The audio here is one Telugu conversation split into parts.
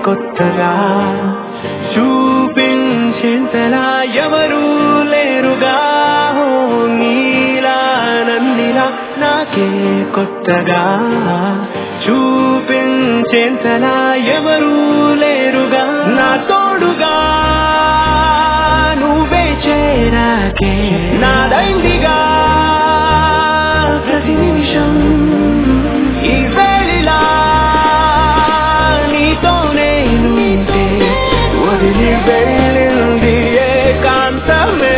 కొత్తగా చూపించేంతలా ఎవరూ లేరుగా ఓ నీలా నన్నిలా నాకే కొత్తగా చూపించేంతలా ఎవరూ లేరుగా నా తోడుగా నువ్వే చేరాకే నాదైందిగా ప్రతి నిమిషం ఈ వేళలా నీతో నేనుంటే వదిలి వెళ్ళింది ఏకాంతమే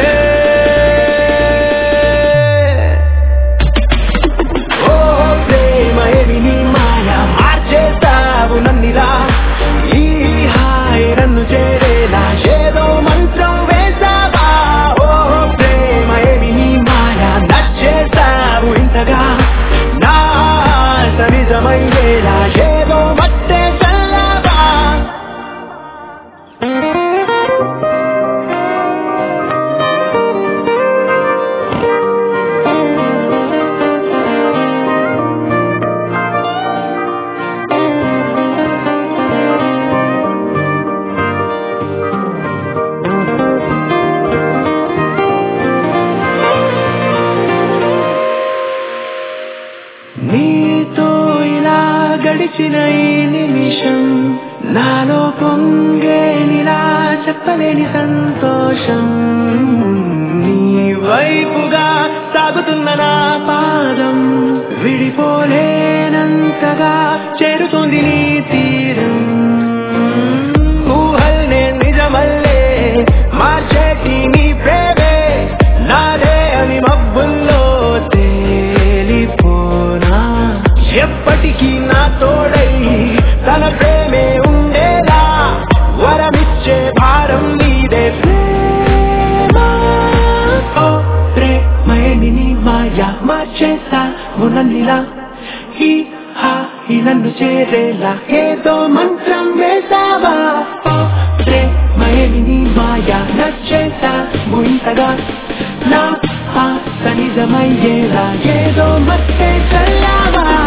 ఓ ప్రేమ ఏమి నీ మాయ మార్చేస్తావు నన్నిలా ఈ హాయ్ నన్ను చేరేలా ఏదో మంత్రం వేసావా ఓ ప్రేమ ఏమి నీ మాయ నచ్చేస్తావు ఇంతగా నా ఆశ నిజమయ్యేలా ఏదో మట్టే చల్లవా నీతో ఇలా గడిచిన ఈ నిమిషం నాలో పొంగే నిలా చెప్పలేని సంతోషం నీ వైపుగా సాగుతున్న నా పాదం విడిపోలేనంతగా చేరుతోంది నీ తీరం ఊహల్నే నిజమల్లే మార్చేటి నీ ప్రేమే నాదే అని మబ్బుల్లో తేలిపోనా ఎప్పటికీ నా తోడై తన ప్రేమే ఉండేలా వరమిచ్చే భారం నీదే ప్రేమ ఓ ప్రేమేని నీ మాయా మార్చేసా ఉన్ననిలా ఈ హా ఈ నన్ను చేరేలా ఏదో మంత్రం వేసావా ఓ ప్రేమేని నీ మాయా నచ్చేసా ఇంతగా నా ఆశ నిజమయ్యేలా ఏదో మత్తే చల్లావా